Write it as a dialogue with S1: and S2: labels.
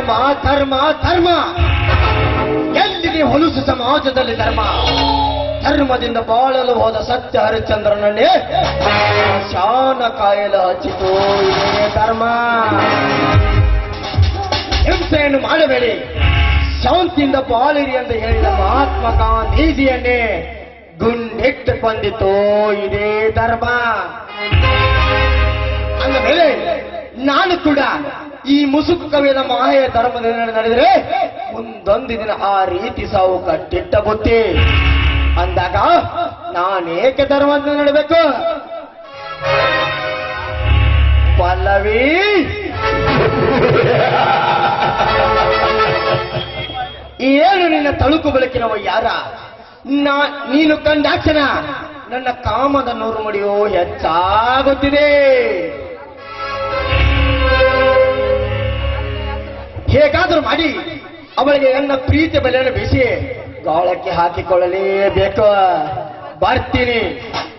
S1: ಧರ್ಮ ಧರ್ಮ ಧರ್ಮ ಎಲ್ಲಿದೆ ಹೊಲಸು ಸಮಾಜದಲ್ಲಿ ಧರ್ಮ ಧರ್ಮದಿಂದ ಬಾಳಲು ಹೋದ ಸತ್ಯ ಹರಿಶ್ಚಂದ್ರನನ್ನೇ ಶಾನ ಕಾಯಲು ಹಚ್ಚಿತು ಇದೇ ಧರ್ಮ ಹಿಂಸೆಯನ್ನು ಮಾಡಬೇಡಿ ಶಾಂತಿಯಿಂದ ಬಾಳಿರಿ ಎಂದು ಹೇಳಿದ ಮಹಾತ್ಮ ಗಾಂಧೀಜಿಯನ್ನೇ ಗುಂಡಿಟ್ಟು ಕೊಂದಿತು ಇದೇ ಧರ್ಮ ಅಂದ ಮೇಲೆ ನಾನು ಕೂಡ ಈ ಮುಸುಕು ಕವಿಯದ ಮಾಯ ಧರ್ಮದಿಂದ ನಡೆದರೆ ಮುಂದೊಂದು ದಿನ ಆ ರೀತಿ ಸಾವು ಕಟ್ಟಿಟ್ಟ ಬುತ್ತಿ ಅಂದಾಗ ನಾನೇಕೆ ಧರ್ಮದಿಂದ ನಡಬೇಕು ಪಲ್ಲವಿ ಏನು ನಿನ್ನ ತಳುಕು ಬೆಳಕಿನವ ಯಾರ ನಾ ನೀನು ಕಂಡಾಕ್ಷಣ ನನ್ನ ಕಾಮದ ನೂರು ಮಡಿಯೋ ಹೆಚ್ಚಾಗುತ್ತಿದೆ ಹೇಗಾದರೂ ಮಾಡಿ ಅವಳಿಗೆ ನನ್ನ ಪ್ರೀತಿ ಬೆಲೆಯನ್ನು ಬಿಸಿ ಗಾಳಕ್ಕೆ ಹಾಕಿಕೊಳ್ಳಲೇಬೇಕು ಬರ್ತೀನಿ